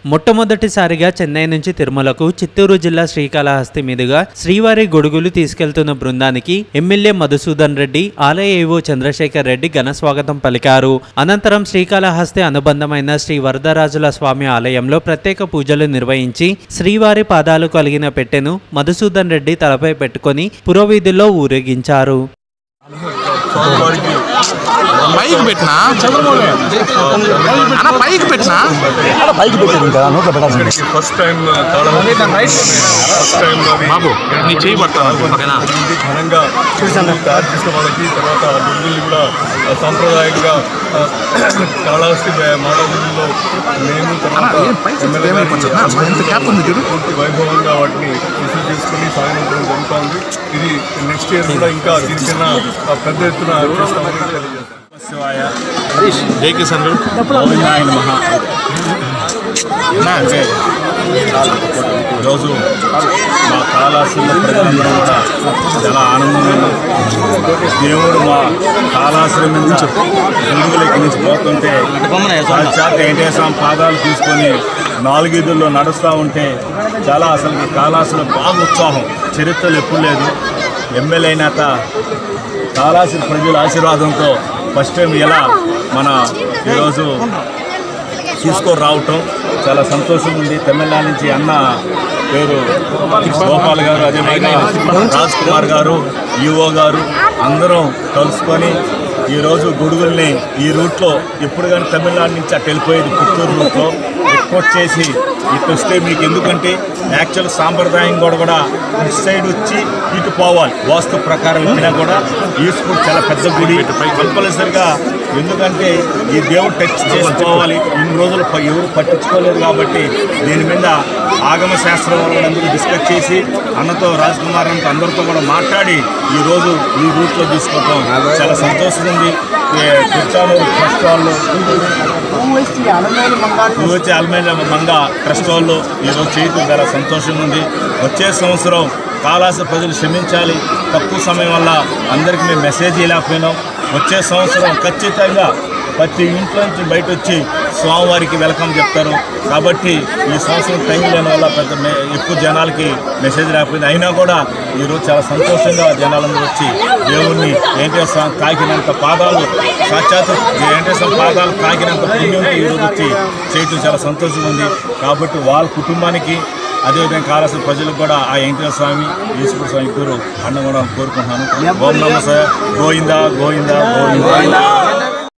మొట్టమొదటిసారిగా చెన్నై నుంచి తిరుమలకు చిత్తూరు జిల్లా శ్రీకాళహస్తి మీదుగా శ్రీవారి గొడుగులు తీసుకెళ్తున్న బృందానికి ఎమ్మెల్యే మధుసూదన్ రెడ్డి ఆలయ ఏవో చంద్రశేఖర్ రెడ్డి ఘన స్వాగతం పలికారు అనంతరం శ్రీకాళహస్తి అనుబంధమైన శ్రీ వరదరాజుల స్వామి ఆలయంలో ప్రత్యేక పూజలు నిర్వహించి శ్రీవారి పాదాలు కలిగిన పెట్టెను మధుసూదన్ రెడ్డి తలపై పెట్టుకొని పురోవీధుల్లో ఊరేగించారు స్వామివారికి పైకి పెట్టినా అన్న పైకి పెట్టినా పైకి పెట్టారు ఇంకా నోట్లో పెట్టాల్సింది ఇక్కడికి ఫస్ట్ టైం ఫస్ట్ టైం బాబు నీ చేయి పడతాను ఓకేనా ఇది ఘనంగా తయారు చేసిన వాళ్ళకి తర్వాత గుండెల్ని కూడా ఆ, సాంప్రదాయంగా ఆ, కాళహస్తి మానవుల్లో మేము తర్వాత ఎమ్మెల్యే గారిని ఎంత క్యాప్ ఉంది చూడు పూర్తి వైభవంగా వాటిని రిసీవ్ చేసుకుని సాగించడం జరుగుతుంది ఇది నెక్స్ట్ ఇయర్ కూడా ఇంకా దీనికన్నా ఆ, పెద్ద ఎత్తున చేస్తామని తెలియజేస్తాం జై కిషన్ మహా ఈరోజు మా కాళాశ్రీలో ప్రజలందరూ కూడా చాలా ఆనందంగా ఉన్నారు. దేవుడు మా కాళాశ్రీ మీద వెలుగులెక్కి నుంచి పోతుంటే సాక్షాత్ వెంకటేశ్వరం పాదాలు తీసుకొని నాలుగీదుల్లో నడుస్తూ ఉంటే చాలా అసలు కాళాశ్రీలో బాగా ఉత్సాహం చరిత్రలు ఎప్పుడు లేదు ఎమ్మెల్యే అయినాక కాళాశ్రీ ప్రజల ఆశీర్వాదంతో ఫస్ట్ టైం ఎలా మన ఈరోజు తీసుకొని రావటం చాలా సంతోషం ఉంది తమిళనాడు నుంచి అన్న పేరు గోపాల్ గారు అదేవిధంగా రాజ్ కుమార్ గారు ఈఓ గారు అందరం కలుసుకొని ఈరోజు గొడుగుల్ని ఈ రూట్లో ఎప్పుడు కానీ తమిళనాడు నుంచి అటు వెళ్ళిపోయేది పుత్తూరు రూట్లో ఎక్స్పోర్ట్ చేసి ఇటు వస్తే మీకు ఎందుకంటే యాక్చువల్ సాంప్రదాయం కూడా కూడా ఇటు సైడ్ వచ్చి ఇటు పోవాలి వాస్తు ప్రకారం వచ్చినా కూడా ఈస్పూర్ చాలా పెద్ద గుడి కంపల్సరిగా ఎందుకంటే ఈ దేవుడు టచ్ చేసుకోవాలి ఇన్ని రోజులు ప- ఎవరు పట్టించుకోలేదు కాబట్టి దీని మీద ఆగమ శాస్త్రం వాళ్ళందరూ డిస్కస్ చేసి అన్నతో రాజ్ కుమార్ అంతా అందరితో కూడా మాట్లాడి ఈ రోజు ఈ రూట్లో తీసుకోవటం చాలా సంతోషం ఉంది ఏ తిరుచానూరు ట్రస్ట్ వాళ్ళు యువతి అల్మేల మంగ ట్రస్ట్ వాళ్ళు ఈరోజు చేయటం చాలా సంతోషంగా ఉంది వచ్చే సంవత్సరం కాళాస ప్రజలు క్షమించాలి తక్కువ సమయం వల్ల అందరికీ మేము మెసేజ్ ఇవ్వలేకపోయినాం వచ్చే సంవత్సరం ఖచ్చితంగా ప్రతి ఇంట్లో నుంచి బయట వచ్చి స్వామివారికి వెల్కమ్ చెప్తారు కాబట్టి ఈ సంవత్సరం టైం లేని వల్ల పెద్ద మె- ఎక్కువ జనాలకి మెసేజ్ లేకపోయింది అయినా కూడా ఈరోజు చాలా సంతోషంగా జనాలందరూ వచ్చి దేవుణ్ణి వెంకటేశ్వర స్వామి తాకినంత పాదాలు సాక్షాత్ వెంకటేశ్వర స్వామి పాదాలు తాకినంత పుణ్యంకి ఈరోజు వచ్చి చేయటం చాలా సంతోషంగా ఉంది కాబట్టి వాళ్ళ కుటుంబానికి అదేవిధంగా కావాల్సిన ప్రజలకు కూడా ఆ వెంకటేశ్వర స్వామి ఈశ్వర స్వామి ఇద్దరు అన్నగొండ కోరుకుంటున్నాను ఓం నమ గోవిందా గోవిందా గోవిందా